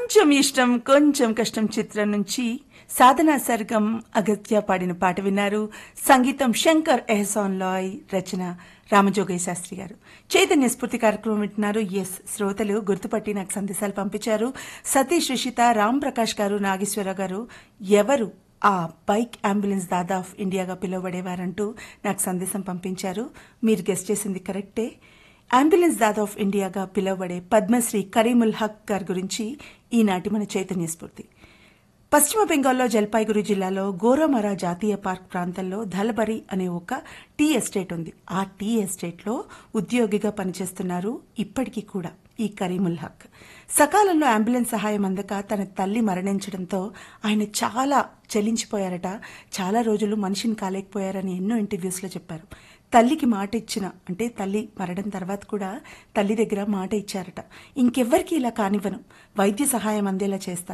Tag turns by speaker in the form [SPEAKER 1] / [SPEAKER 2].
[SPEAKER 1] కొంచెం ఇష్టం కొంచెం కష్టం చిత్రం నుంచి సాధనా సర్గం అగత్య పాడిన పాట విన్నారు సంగీతం శంకర్ ఎహసాన్ లాయ్ రచన రామజోగయ్య శాస్త్రి గారు చైతన్య స్ఫూర్తి కార్యక్రమం వింటున్నారు ఎస్ శ్రోతలు గుర్తుపట్టి నాకు సందేశాలు పంపించారు సతీష్ రిషిత రామ్ ప్రకాష్ గారు నాగేశ్వరరావు గారు ఎవరు ఆ బైక్ అంబులెన్స్ దాదా ఆఫ్ ఇండియాగా పిలువబడేవారంటూ నాకు సందేశం పంపించారు మీరు గెస్ట్ చేసింది కరెక్టే అంబులెన్స్ దాదా ఆఫ్ ఇండియాగా పిలువబడే పద్మశ్రీ కరీముల్ హక్ గారి గురించి ఈనాటి మన చైతన్య స్ఫూర్తి పశ్చిమ బెంగాల్లో జల్పాయిగురి జిల్లాలో గోరమరా జాతీయ పార్క్ ప్రాంతంలో ధల్బరి అనే ఒక టీ ఎస్టేట్ ఉంది ఆ టీ ఎస్టేట్లో ఉద్యోగిగా పనిచేస్తున్నారు ఇప్పటికీ కూడా ఈ కరీముల్ హక్ సకాలంలో అంబులెన్స్ సహాయం అందక తన తల్లి మరణించడంతో ఆయన చాలా చలించిపోయారట చాలా రోజులు మనిషిని కాలేకపోయారని ఎన్నో ఇంటర్వ్యూస్లో చెప్పారు తల్లికి మాట ఇచ్చిన అంటే తల్లి మరణం తర్వాత కూడా తల్లి దగ్గర మాట ఇచ్చారట ఇంకెవ్వరికి ఇలా కానివ్వను వైద్య సహాయం అందేలా చేస్తా